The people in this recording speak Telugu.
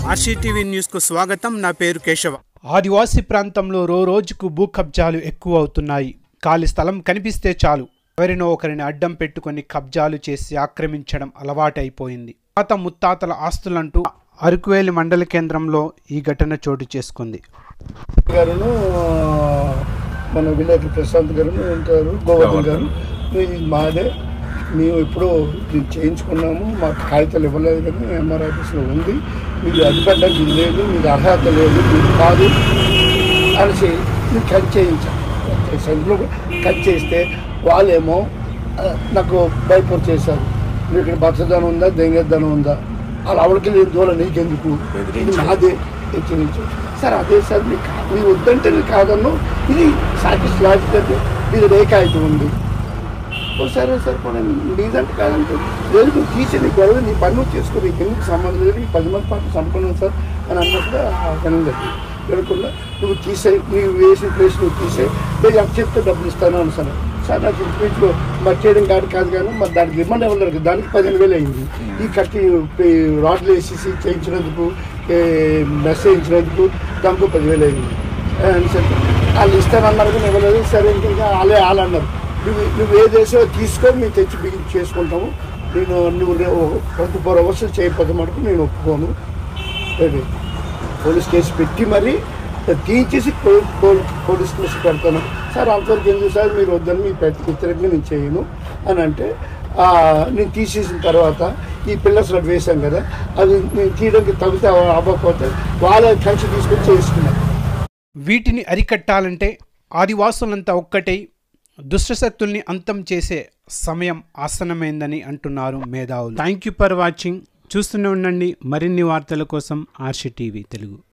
ఆర్సీటీవీ న్యూస్కు స్వాగతం నా పేరు కేశవ ఆదివాసీ ప్రాంతంలో రో రోజుకు భూ కబ్జాలు ఎక్కువ అవుతున్నాయి ఖాళీ స్థలం కనిపిస్తే చాలు ఎవరినో ఒకరిని అడ్డం పెట్టుకొని కబ్జాలు చేసి ఆక్రమించడం అలవాటైపోయింది తాత ముత్తాతల ఆస్తులంటూ అరకువేలి మండల కేంద్రంలో ఈ ఘటన చోటు చేసుకుంది గారును మన విలేకరు ప్రశాంత్ గారు ఉంటారు గోవర్ధన్ గారు ఇది మాదే మేము ఎప్పుడో ఇది చేయించుకున్నాము మాకు కాగితాలు ఇవ్వలేదు కానీ ఎంఆర్ ఆఫీస్లో ఉంది మీకు అధిపడ్డానికి ఇది లేదు మీకు అర్హత లేదు మీకు కాదు అనేసి మేము కట్ చేయించాం సెంట్లో కట్ చేస్తే వాళ్ళేమో ఆ, నాకు భయపడి చేశారు మీకు ఇక్కడ బచ్చదనం ఉందా దెంగదనం ఉందా వాళ్ళ ఆవిడకి లేదు దూరం నీకెందుకు ఇది నాదే హెచ్చరించు సార్ అదే సార్ మీకు కా- మీరు వద్దంటే నేను కాదన్ను ఇది సాటిస్ లాజిక్ ఇది రేఖాయితం ఉంది ఓ సరే సార్ పోనీ నీదంటే కాదంటే లేదు నువ్వు తీసి నీ గొడవ నీ పని నువ్వు చేసుకో నీకు ఎందుకు సంబంధం లేదు నీకు పది మంది పాటు సంపన్నం సార్ అని అన్నప్పుడు జనం జరిగింది వినకుండా నువ్వు తీసే నువ్వు వేసిన ప్లేస్ నువ్వు తీసే నేను ఎంత చెప్తే డబ్బులు ఇస్తాను అని సార్ సార్ నాకు ఇంచుమించు మరి చేయడం కాదు కాదు కానీ మరి దానికి రిమాండ్ ఇవ్వలేదు కదా, దానికి పదిహేను వేలు అయింది ఈ కట్టి ఈ రాడ్లు వేసేసి చేయించినందుకు మెస్ చేయించినందుకు దానికి పదివేలు అయింది అని చెప్పి వాళ్ళు ఇస్తానన్నారు కానీ ఇవ్వలేదు సరే ఇంకా వాళ్ళే వాళ్ళు అన్నారు నువ్వు నువ్వు ఏ దేశం తీసుకో మేము తెచ్చి బిగిన్ చేసుకుంటాము నేను నువ్వు ట్వంటీ ఫోర్ అవర్స్ చేయకపోతే మటుకు నేను ఒప్పుకోను రెడీ పోలీస్ కేసు పెట్టి మరి తీయించేసి పో- పో- పోలీస్ కేసు పెడతాను సార్ అంతవరకు ఎందుకు సార్ మీరు వద్దని మీ ప్రతి వ్యతిరేకంగా నేను చేయను అని అంటే ఆ, నేను తీసేసిన తర్వాత ఈ పిల్లర్స్ అటు వేసాం కదా అది నేను తీయడానికి తగ్గితే అవ్వకపోతే వాళ్ళ కలిసి తీసుకొని చేసుకున్నాను వీటిని అరికట్టాలంటే ఆదివాసులంతా ఒక్కటై దుష్టశక్తుల్ని అంతం చేసే సమయం ఆసనమైందని అంటున్నారు మేధావులు థ్యాంక్ యూ ఫర్ వాచింగ్ చూస్తూనే ఉండండి మరిన్ని వార్తల కోసం ఆర్షి టీవీ తెలుగు